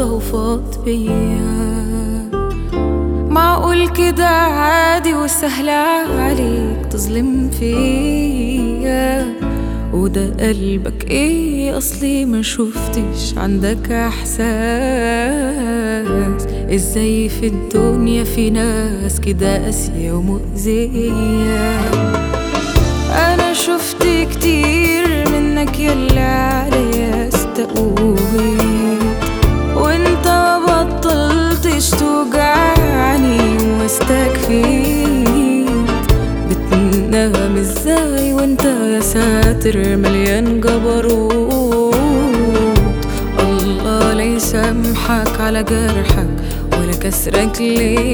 فرصة وفاض بيا معقول كده عادي وسهل عليك تظلم فيا وده قلبك ايه اصلي ما شفتش عندك احساس ازاي في الدنيا في ناس كده قاسية ومؤذية انا شفت كتير منك يلي عليا استقويت وانت ما بطلتش توجعني واستكفيت بتنام ازاي وانت يا ساتر مليان جبروت الله لا يسامحك على جرحك ولا كسرك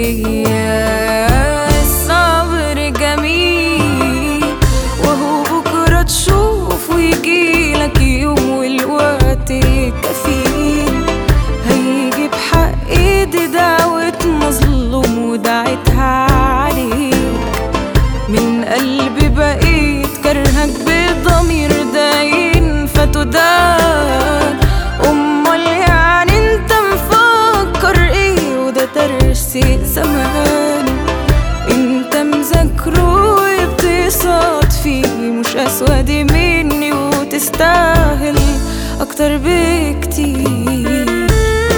ليا الصبر جميل وهو بكرة تشوف ويجيلك يوم والوقت كفيل هيجي بحق ايدي دعوة مظلوم ودعيتها عليك من قلبي بقيت كرهك بضمير داين فتدان امال يعني انت مفكر ايه وده ترسي زمان انت مذاكره وبتصاد فيه مش اسود مني وتستاهل اكتر بكتير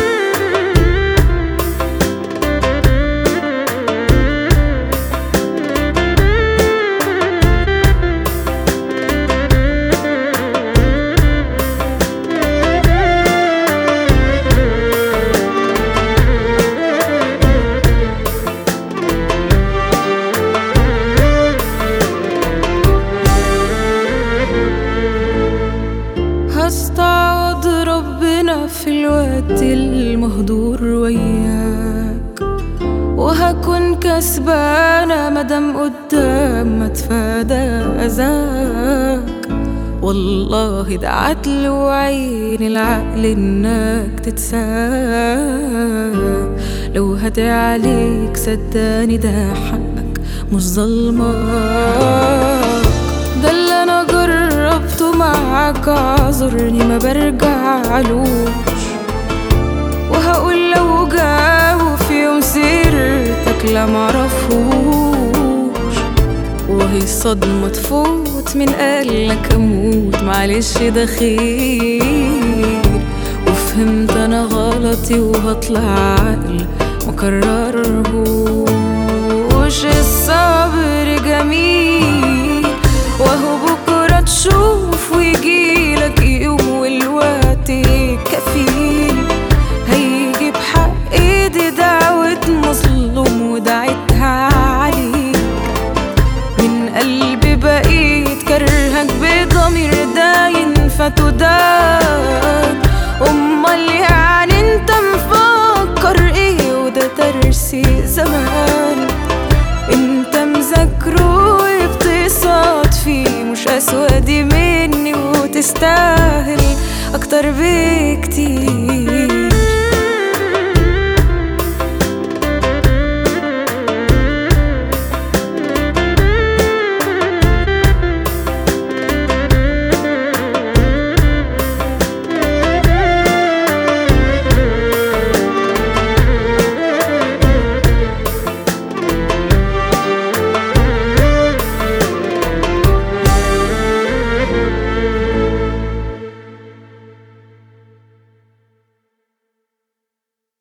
هستعوض ربنا في الوقت المهدور وياك وهكون كسبانة مدام قدام ما تفادى أذاك والله ده عدل وعين العقل انك تتساب لو هدي عليك صدقني ده حقك مش ظلمك ده اللي انا جربته معاك اعذرني ما برجعلوش وهقول لو جاوا في يوم سيرتك لا معرفوش وهي صدمة تفوت من قالك اموت معلش ده خير وفهمت انا غلطي وهطلع عقل مكررهوش الصبر جميل وهو بكرة تشوف ويجيلك يوم والوقت كفيل هيجي بحق ايدي دعوة مظلوم ودعيتها عليك من قلبي بقيت كرهك بضمير داين فتدان امال يعني انت مفكر ايه وده ترسي زمان انت مذاكره وبتصاد فيه مش اسود مني وتستاهل اكتر بكتير